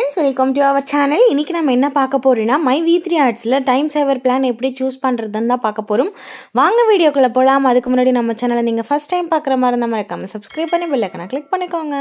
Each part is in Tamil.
friends welcome to our channel இன்றைக்கி நம்ம என்ன பார்க்க போகிறோம்னா மை வி த்ரீ ஆர்ட்ஸில் டைம் சேவர் பிளான் எப்படி சூஸ் பண்ணுறதுன்னு தான் பார்க்க போகிறோம் வாங்க வீடியோக்குள்ளே போகலாம் அதுக்கு முன்னாடி நம்ம சேனலை நீங்கள் ஃபஸ்ட் டைம் பார்க்குற மாதிரி இருந்தால் மறக்காம சப்ஸ்கிரைப் பண்ணி பெல்லைக்கனை கிளிக் பண்ணிக்கோங்க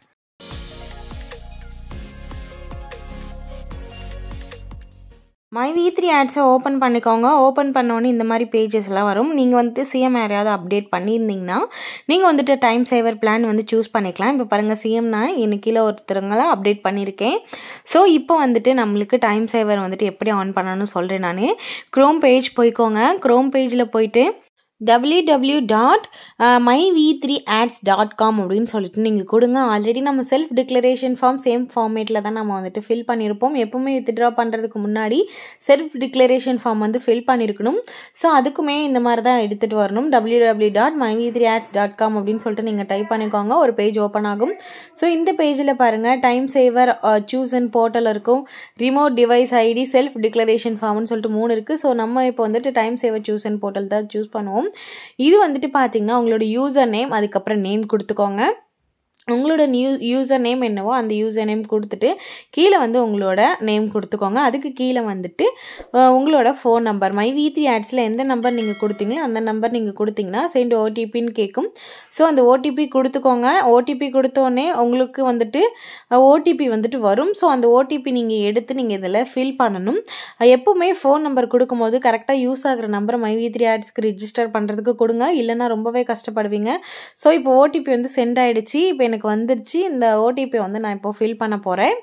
மை வி த்ரீ ஆட்ஸை ஓப்பன் பண்ணிக்கோங்க ஓப்பன் பண்ணோன்னே இந்த மாதிரி பேஜஸ்லாம் வரும் நீங்கள் வந்துட்டு சிஎம் யாரையாவது அப்டேட் பண்ணியிருந்தீங்கன்னா நீங்கள் வந்துட்டு டைம் சேவர் பிளான் வந்து சூஸ் பண்ணிக்கலாம் இப்போ பாருங்கள் சிஎம்னா இன்னைக்கு கீழே ஒருத்தருங்களை அப்டேட் பண்ணியிருக்கேன் ஸோ இப்போ வந்துட்டு நம்மளுக்கு டைம் சேவர் வந்துட்டு எப்படி ஆன் பண்ணணும்னு சொல்கிறேன் நான் க்ரோம் பேஜ் போய்க்கோங்க க்ரோம் பேஜில் போயிட்டு W W dot my V three ads dot com அப்படின்னு சொல்லிட்டு நீங்கள் கொடுங்க ஆல்ரெடி நம்ம செல்ஃப் டிக்ளரேஷன் ஃபார்ம் சேம் ஃபார்மேட்டில் தான் நம்ம வந்துட்டு ஃபில் பண்ணியிருப்போம் எப்போவுமே வித்ட்ரா பண்ணுறதுக்கு முன்னாடி செல்ஃப் டிக்ளரேஷன் ஃபார்ம் வந்து ஃபில் பண்ணியிருக்கணும் ஸோ அதுக்குமே இந்த மாதிரி தான் எடுத்துகிட்டு வரணும் W W dot my V three ads dot com அப்படின்னு சொல்லிட்டு நீங்கள் டைப் பண்ணிக்கோங்க ஒரு பேஜ் ஓப்பன் ஆகும் ஸோ இந்த பேஜில் பாருங்கள் time saver choose and portal இருக்கும் remote device ID self declaration ஃபார்ம்னு சொல்லிட்டு மூணு இருக்குது ஸோ நம்ம இப்போ வந்துட்டு time saver choose and portal தான் சூஸ் பண்ணுவோம் இது வந்துட்டு பார்த்தீங்கன்னா உங்களோட யூசர் நேம் அதுக்கப்புறம் நேம் கொடுத்துக்கோங்க உங்களோட நியூ யூசர் நேம் என்னவோ அந்த யூசர் நேம் கொடுத்துட்டு கீழே வந்து உங்களோட நேம் கொடுத்துக்கோங்க அதுக்கு கீழே வந்துட்டு உங்களோட phone number my V three ஆட்ஸில் எந்த நம்பர் நீங்கள் கொடுத்தீங்களோ அந்த நம்பர் நீங்கள் கொடுத்தீங்கன்னா சென்ட் ஓடிபின்னு கேட்கும் ஸோ அந்த ஓடிபி கொடுத்துக்கோங்க ஓடிபி கொடுத்தோடனே உங்களுக்கு வந்துட்டு ஓடிபி வந்துட்டு வரும் ஸோ அந்த ஓடிபி நீங்கள் எடுத்து நீங்கள் இதில் ஃபில் பண்ணணும் எப்போவுமே ஃபோன் நம்பர் கொடுக்கும்போது கரெக்டாக யூஸ் ஆகிற நம்பரை மை வி த்ரீ ஆட்ஸ்க்கு ரிஜிஸ்டர் பண்ணுறதுக்கு கொடுங்க இல்லைன்னா ரொம்பவே கஷ்டப்படுவீங்க ஸோ இப்போ ஓடிபி வந்து சென்ட் ஆகிடுச்சு இப்போ எனக்கு வந்துருச்சு இந்த ஓடிபி வந்து நான் இப்போ ஃபில் பண்ண போகிறேன்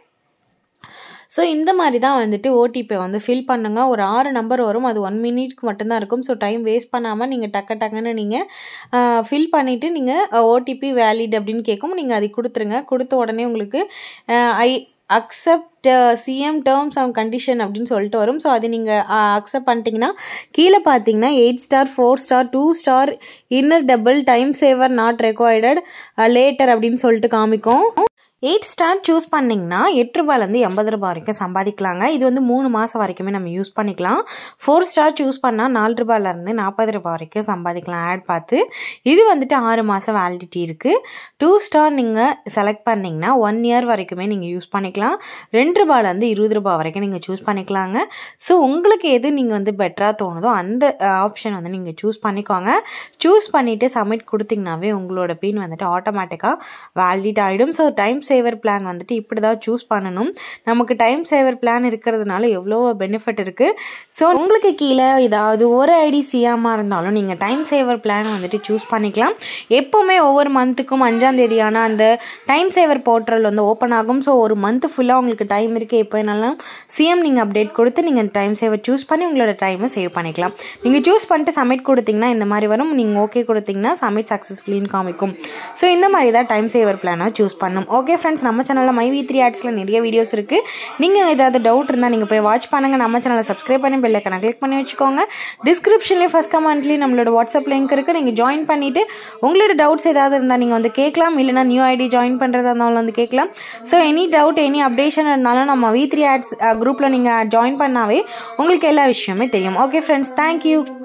ஸோ இந்த மாதிரி தான் வந்துட்டு ஓடிபி வந்து ஃபில் பண்ணுங்க ஒரு ஆறு நம்பர் வரும் அது ஒன் மினிட்க்கு மட்டும்தான் இருக்கும் ஸோ டைம் வேஸ்ட் பண்ணாமல் நீங்கள் டக்கு டக்குன்னு நீங்கள் ஃபில் பண்ணிவிட்டு நீங்கள் ஓடிபி வேலிட் அப்படின்னு கேட்கும் நீங்கள் அதை கொடுத்துருங்க கொடுத்த உடனே உங்களுக்கு I accept CM terms and condition அப்படின்னு சொல்லிட்டு வரும் ஸோ அது நீங்கள் அக்செப்ட் பண்ணிட்டீங்கன்னா கீழே பார்த்தீங்கன்னா eight star four star two star inner double time saver not required later அப்படின்னு சொல்லிட்டு காமிக்கும் எயிட் ஸ்டார் சூஸ் பண்ணிங்கன்னா எட்டு ரூபாயிலேருந்து எண்பது ரூபாய் வரைக்கும் சம்பாதிக்கலாங்க இது வந்து மூணு மாதம் வரைக்குமே நம்ம யூஸ் பண்ணிக்கலாம் ஃபோர் ஸ்டார் சூஸ் பண்ணால் நாலு ரூபாயிலேருந்து நாற்பது ரூபாய் வரைக்கும் சம்பாதிக்கலாம் ஆட் பார்த்து இது வந்துட்டு ஆறு மாதம் வேலிடிட்டி இருக்குது டூ ஸ்டார் நீங்கள் செலக்ட் பண்ணிங்கன்னா ஒன் இயர் வரைக்குமே நீங்கள் யூஸ் பண்ணிக்கலாம் ரெண்டு ரூபாயிலேருந்து இருபது ரூபாய் வரைக்கும் நீங்கள் சூஸ் பண்ணிக்கலாங்க ஸோ உங்களுக்கு எது நீங்கள் வந்து பெட்டராக தோணுதோ அந்த ஆப்ஷன் வந்து நீங்கள் சூஸ் பண்ணிக்கோங்க சூஸ் பண்ணிவிட்டு சப்மிட் கொடுத்தீங்கன்னாவே உங்களோட பின் வந்துட்டு ஆட்டோமேட்டிக்காக வேலிட் ஆகிடும் ஸோ டைம் சேவர் பிளான் வந்துட்டு இப்படி தான் சூஸ் பண்ணணும் நமக்கு டைம் சேவர் பிளான் இருக்கிறதுனால எவ்வளோ பெனிஃபிட் இருக்குது ஸோ உங்களுக்கு கீழே ஏதாவது ஒரு ஐடி சியாமல் இருந்தாலும் நீங்கள் டைம் சேவர் பிளான் வந்துட்டு சூஸ் பண்ணிக்கலாம் எப்போவுமே ஒவ்வொரு மந்த்துக்கும் அஞ்சாம் தேதியான அந்த டைம் சேவர் போர்ட்டல் வந்து ஓப்பன் ஆகும் ஸோ ஒரு மந்த் ஃபுல்லாக உங்களுக்கு டைம் இருக்குது எப்போ வேணாலும் சிஎம் நீங்கள் அப்டேட் கொடுத்து நீங்கள் டைம் சேவர் சூஸ் பண்ணி உங்களோட டைமை சேவ் பண்ணிக்கலாம் நீங்கள் சூஸ் பண்ணிட்டு சப்மிட் கொடுத்தீங்கன்னா இந்த மாதிரி வரும் நீங்கள் ஓகே கொடுத்தீங்கன்னா சப்மிட் சக்ஸஸ்ஃபுல்லின்னு காமிக்கும் ஸோ இந்த மாதிரி தான் டைம் சேவர் பிளானாக சூஸ் பண்ணும் ஓகே ஃப்ரெண்ட்ஸ் நம்ம சேனலில் மை வி த்ரீ ஆட்ஸில் நிறைய வீடியோஸ் இருக்குது நீங்கள் ஏதாவது டவுட் இருந்தால் நீங்கள் போய் வாட்ச் பண்ணுங்கள் நம்ம சேனலை சப்ஸ்கிரைப் பண்ணி பெல்லைக்கனை கிளிக் பண்ணி வச்சுக்கோங்க டிஸ்கிரிப்ஷன்லேயும் ஃபஸ்ட் கமெண்ட்லேயும் நம்மளோட வாட்ஸ்அப் லிங்க் இருக்குது நீங்கள் ஜாயின் பண்ணிவிட்டு உங்களோட டவுட்ஸ் ஏதாவது இருந்தால் நீங்கள் வந்து கேட்கலாம் இல்லைனா நியூ ஐடி ஜாயின் பண்ணுறதா இருந்தாலும் வந்து கேட்கலாம் so any doubt any updation இருந்தாலும் நம்ம வி த்ரீ ஆட்ஸ் குரூப்பில் நீங்கள் ஜாயின் பண்ணாவே உங்களுக்கு எல்லா விஷயமே தெரியும் ஓகே ஃப்ரெண்ட்ஸ் தேங்க்யூ